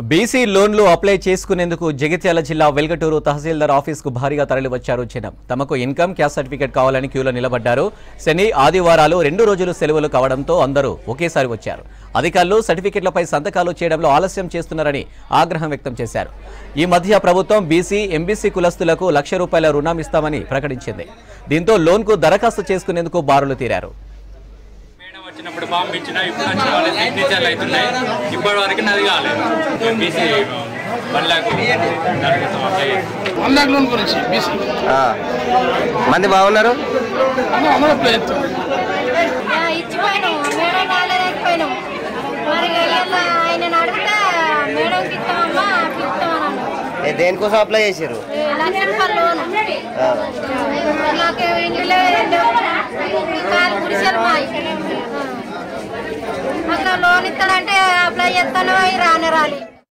BC లోన్లు apply చేసుకునేందుకు జగిత్యాల జిల్లా వెల్గటూరు తహసీల్దార్ ఆఫీస్కు భారీగా తరలివచ్చారు జనం తమకు ఇన్కమ్ క్యాస్ట్ సర్టిఫికేట్ కావాలని క్యూలో నిలబడ్డారు శని ఆదివారాలు రెండు రోజులు సెలవులు కావడంతో అందరూ ఒకేసారి వచ్చారు అధికారులు సర్టిఫికెట్లపై సంతకాలు చేయడంలో ఆలస్యం చేస్తున్నారని ఆగ్రహం వ్యక్తం చేశారు ఈ మధ్య ప్రభుత్వం బీసీ ఎంబీసీ కులస్తులకు లక్ష రూపాయల రుణం ఇస్తామని ప్రకటించింది దీంతో లోన్కు దరఖాస్తు చేసుకునేందుకు బారులు తీరారు మేడం వచ్చినప్పుడు బాంబు ఇచ్చిన ఇప్పుడు వచ్చిన వాళ్ళ సిగ్నేచర్లు అవుతున్నాయి ఇప్పటి వరకు నాది కాలేదు ఎంపీసీ వన్ ల్యాక్ దానికోసం అప్లై చేస్తాం వన్ ల్యాక్ లోన్ గురించి బీసీ ఆ. మంది బాగున్నారు అందరూ అందరూ అప్లై చేస్తాం ఆ, ఇచ్చిపోయినాం మేడం రాలేకపోయినాం మరి ఇవాళ ఆయనను అడిగితే మేడంకి ఇస్తామమ్మా అట్లా ఇస్తామన్నాను ఏ, దేనికోసం అప్లై చేశారు ఈ లక్ష రూపాయలు లోన్ నాకు ఇల్లు లేదు కాలు గుడిసెలు మాయి అట్లా లోన్ ఇస్తాడంటే అప్లై చేస్తాను అవి రానే రాలి